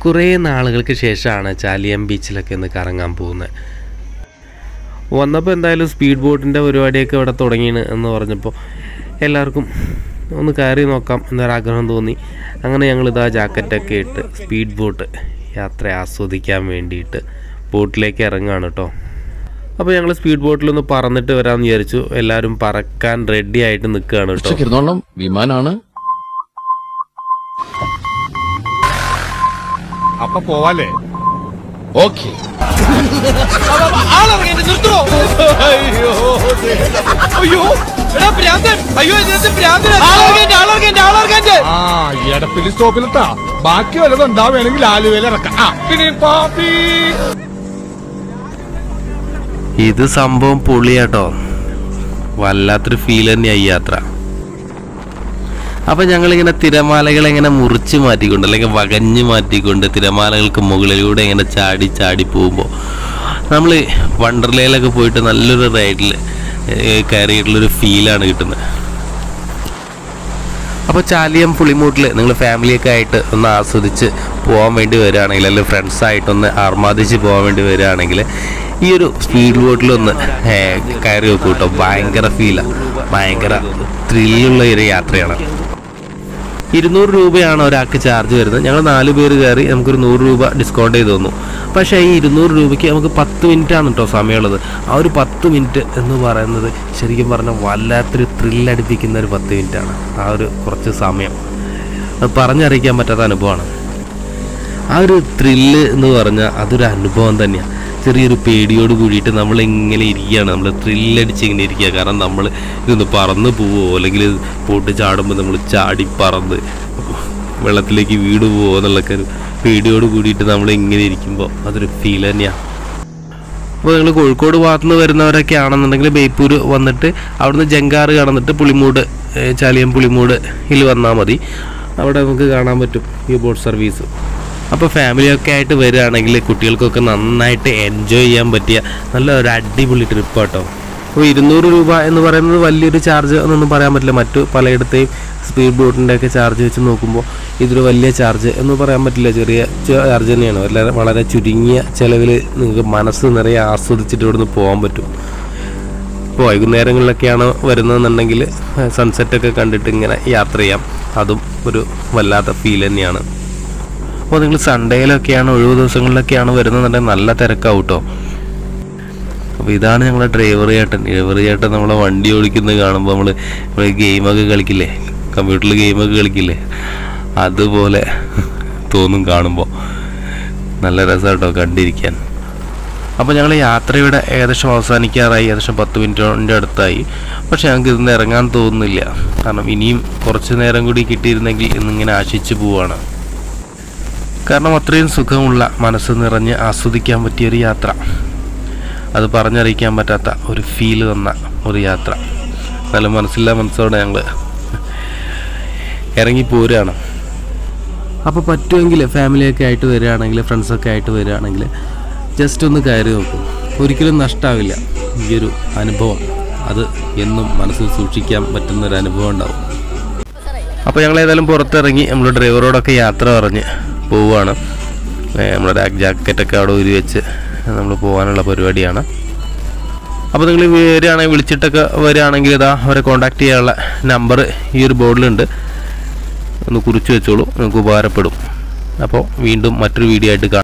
കുറേ നാളുകൾക്ക് ശേഷമാണ് ചാലിയം ബീച്ചിലൊക്കെ ഒന്ന് കറങ്ങാൻ പോകുന്നത് വന്നപ്പോൾ എന്തായാലും സ്പീഡ് ബോട്ടിൻ്റെ പരിപാടിയൊക്കെ ഇവിടെ തുടങ്ങിയാണ് എന്ന് പറഞ്ഞപ്പോൾ എല്ലാവർക്കും ഒന്ന് കയറി നോക്കാം എന്നൊരാഗ്രഹം തോന്നി അങ്ങനെ ഞങ്ങൾ ഇതാ ജാക്കറ്റൊക്കെ ഇട്ട് സ്പീഡ് ബോട്ട് യാത്ര ആസ്വദിക്കാൻ വേണ്ടിയിട്ട് ബോട്ടിലേക്ക് ഇറങ്ങുകയാണ് കേട്ടോ അപ്പോൾ ഞങ്ങൾ സ്പീഡ് ബോട്ടിലൊന്ന് പറന്നിട്ട് വരാമെന്ന് വിചാരിച്ചു എല്ലാവരും പറക്കാൻ റെഡി ആയിട്ട് നിൽക്കുകയാണ് കേട്ടോ ഇരുന്നോളണം വിമാനാണ് അപ്പൊ പോവാല്ലേ ഓക്കെ അയ്യോ അയ്യോ എടാ ഭ്രാന്തൻ അയ്യോ ഇതിനകത്ത് ഭ്രാന്തൻ ആ എടപ്പിലി സ്റ്റോപ്പിലിട്ടാ ബാക്കി വല്ലതും ഉണ്ടാവുകയാണെങ്കിൽ ആലുവയിൽ ഇറക്കാം ആ പിന്നെ പാപ്പി ഇത് സംഭവം പൊളിയാട്ടോ വല്ലാത്തൊരു ഫീൽ തന്നെയായി ഈ യാത്ര അപ്പം ഞങ്ങളിങ്ങനെ തിരമാലകൾ ഇങ്ങനെ മുറിച്ച് മാറ്റിക്കൊണ്ട് അല്ലെങ്കിൽ വകഞ്ഞ് മാറ്റിക്കൊണ്ട് തിരമാലകൾക്ക് മുകളിലൂടെ ഇങ്ങനെ ചാടി ചാടി പോകുമ്പോൾ നമ്മൾ വണ്ടർലയിലൊക്കെ പോയിട്ട് നല്ലൊരു റൈഡിൽ കയറിയിട്ടുള്ളൊരു ഫീലാണ് കിട്ടുന്നത് അപ്പോൾ ചാലിയം പുളിമൂട്ടിൽ നിങ്ങൾ ഫാമിലിയൊക്കെ ആയിട്ട് ഒന്ന് ആസ്വദിച്ച് പോകാൻ വേണ്ടി വരികയാണെങ്കിൽ അല്ലെങ്കിൽ ഫ്രണ്ട്സായിട്ടൊന്ന് ആർമാദിച്ച് പോകാൻ വേണ്ടി വരികയാണെങ്കിൽ ഈ ഒരു സ്പീഡ് ബോട്ടിലൊന്ന് ഏർ, കയറി വെക്കും കേട്ടോ ഭയങ്കര ഫീലാണ് ഭയങ്കര ത്രില്ലുള്ള ഒരു യാത്രയാണ് ഇരുന്നൂറ് രൂപയാണ് ഒരാൾക്ക് ചാർജ് വരുന്നത് ഞങ്ങൾ നാല് പേര് കയറി നമുക്കൊരു നൂറ് രൂപ ഡിസ്കൗണ്ട് ചെയ്ത് തന്നു പക്ഷേ ഈ ഇരുന്നൂറ് രൂപയ്ക്ക് നമുക്ക് പത്ത് മിനിറ്റാണ് കേട്ടോ സമയമുള്ളത് ആ ഒരു പത്ത് മിനിറ്റ് എന്ന് പറയുന്നത് ശരിക്കും പറഞ്ഞാൽ വല്ലാത്തൊരു ത്രില്ലടിപ്പിക്കുന്ന ഒരു പത്ത് മിനിറ്റാണ് ആ ഒരു കുറച്ച് സമയം അത് പറഞ്ഞറിയിക്കാൻ പറ്റാത്ത അനുഭവമാണ് ആ ഒരു ത്രില്ല് എന്ന് പറഞ്ഞാൽ അതൊരു അനുഭവം തന്നെയാണ് ചെറിയൊരു പേടിയോട് കൂടിയിട്ട് നമ്മൾ ഇങ്ങനെ ഇരിക്കുകയാണ് നമ്മൾ ത്രില്ലടിച്ച് ഇങ്ങനെ ഇരിക്കുക കാരണം നമ്മൾ ഇതൊന്ന് പറന്ന് പോവോ അല്ലെങ്കിൽ പോട്ട് ചാടുമ്പോൾ നമ്മൾ ചാടി പറന്ന് വെള്ളത്തിലേക്ക് വീട് പോവോ എന്നുള്ളൊക്കെ ഒരു പേടിയോട് കൂടിയിട്ട് നമ്മൾ ഇങ്ങനെ ഇരിക്കുമ്പോൾ അതൊരു ഫീൽ തന്നെയാണ് അപ്പോൾ നിങ്ങൾ കോഴിക്കോട് ഭാഗത്തു നിന്ന് വരുന്നവരൊക്കെ ആണെന്നുണ്ടെങ്കിൽ ബേപ്പൂർ വന്നിട്ട് അവിടുന്ന് ജങ്കാറ് കടന്നിട്ട് പുളിമൂട് ഏ, ചാലിയം പുളിമൂട് ഇതിൽ വന്നാൽ മതി അവിടെ നമുക്ക് കാണാൻ പറ്റും ഈ ബോട്ട് സർവീസ് അപ്പോൾ ഫാമിലിയൊക്കെ ആയിട്ട് വരികയാണെങ്കിൽ കുട്ടികൾക്കൊക്കെ നന്നായിട്ട് എൻജോയ് ചെയ്യാൻ പറ്റിയ നല്ല ഒരു അടിപൊളി ട്രിപ്പ് കേട്ടോ അപ്പോൾ ഇരുന്നൂറ് രൂപ എന്ന് പറയുന്നത് വലിയൊരു ചാർജ് എന്നൊന്നും പറയാൻ പറ്റില്ല മറ്റു പലയിടത്തെയും സ്പീഡ് ബോട്ടിൻ്റെ ഒക്കെ ചാർജ് വെച്ച് നോക്കുമ്പോൾ ഇതൊരു വലിയ ചാർജ് എന്ന് പറയാൻ പറ്റില്ല ചെറിയ ചാർജ് തന്നെയാണ് വളരെ വളരെ ചുരുങ്ങിയ ചിലവിൽ നിങ്ങൾക്ക് മനസ്സ് നിറയെ ആസ്വദിച്ചിട്ട് ഇവിടുന്ന് പോകാൻ പറ്റും ഇപ്പോൾ വൈകുന്നേരങ്ങളിലൊക്കെയാണ് വരുന്നതെന്നുണ്ടെങ്കിൽ സൺസെറ്റൊക്കെ കണ്ടിട്ട് ഇങ്ങനെ യാത്ര ചെയ്യാം അതും ഒരു വല്ലാത്ത ഫീൽ തന്നെയാണ് അപ്പോൾ നിങ്ങൾ സൺഡേയിലൊക്കെയാണ് ഒഴിവ് ദിവസങ്ങളിലൊക്കെയാണ് വരുന്നതെന്നുണ്ടെങ്കിൽ നല്ല തിരക്കാവും കേട്ടോ അപ്പോൾ ഇതാണ് ഞങ്ങളുടെ ഡ്രൈവർ ചേട്ടൻ ഡ്രൈവർ ചേട്ടൻ നമ്മളെ വണ്ടി ഓടിക്കുന്നത് കാണുമ്പോൾ നമ്മൾ നമ്മൾ ഗെയിമൊക്കെ കളിക്കില്ലേ കമ്പ്യൂട്ടറിൽ ഗെയിമൊക്കെ കളിക്കില്ലേ അതുപോലെ തോന്നും കാണുമ്പോൾ നല്ല രസം കേട്ടോ കണ്ടിരിക്കാൻ അപ്പോൾ ഞങ്ങൾ യാത്രയുടെ ഏകദേശം അവസാനിക്കാറായി ഏകദേശം പത്ത് മിനിറ്റിൻ്റെ അടുത്തായി പക്ഷേ ഞങ്ങൾക്ക് ഇതിന്ന് ഇറങ്ങാൻ തോന്നുന്നില്ല കാരണം ഇനിയും കുറച്ച് നേരം കൂടി കിട്ടിയിരുന്നെങ്കിൽ ഇന്നിങ്ങനെ ആശിച്ചു പോവാണ് കാരണം അത്രയും സുഖമുള്ള മനസ്സ് നിറഞ്ഞ് ആസ്വദിക്കാൻ പറ്റിയൊരു യാത്ര അത് പറഞ്ഞറിയിക്കാൻ പറ്റാത്ത ഒരു ഫീല് തന്ന ഒരു യാത്ര നല്ല മനസ്സില്ലാ മനസ്സോടെ ഞങ്ങൾ ഇറങ്ങി പോരുകയാണ് അപ്പോൾ പറ്റുമെങ്കിൽ ഫാമിലിയൊക്കെ ആയിട്ട് വരികയാണെങ്കിൽ ഫ്രണ്ട്സൊക്കെ ആയിട്ട് വരികയാണെങ്കിൽ ജസ്റ്റ് ഒന്ന് കയറി നോക്കും ഒരിക്കലും നഷ്ടാവില്ല ഈ ഒരു അനുഭവം അത് എന്നും മനസ്സിൽ സൂക്ഷിക്കാൻ പറ്റുന്ന ഒരു അനുഭവം ഉണ്ടാവും അപ്പോൾ ഞങ്ങൾ ഏതായാലും പുറത്തിറങ്ങി നമ്മൾ ഡ്രൈവറോടൊക്കെ യാത്ര പറഞ്ഞ് പോവുകയാണ് ഏ, നമ്മുടെ രാഗ് ജാക്കറ്റൊക്കെ അവിടെ ഊരി വെച്ച് നമ്മൾ പോകാനുള്ള പരിപാടിയാണ് അപ്പോൾ നിങ്ങൾ വരികയാണെങ്കിൽ വിളിച്ചിട്ടൊക്കെ വരികയാണെങ്കിൽ ഇതാ അവരെ കോൺടാക്ട് ചെയ്യാനുള്ള നമ്പർ ഈ ഒരു ബോർഡിലുണ്ട് ഒന്ന് കുറിച്ച് വെച്ചോളൂ നിങ്ങൾക്ക് ഉപകാരപ്പെടും അപ്പോൾ വീണ്ടും മറ്റൊരു വീഡിയോ ആയിട്ട് കാണാം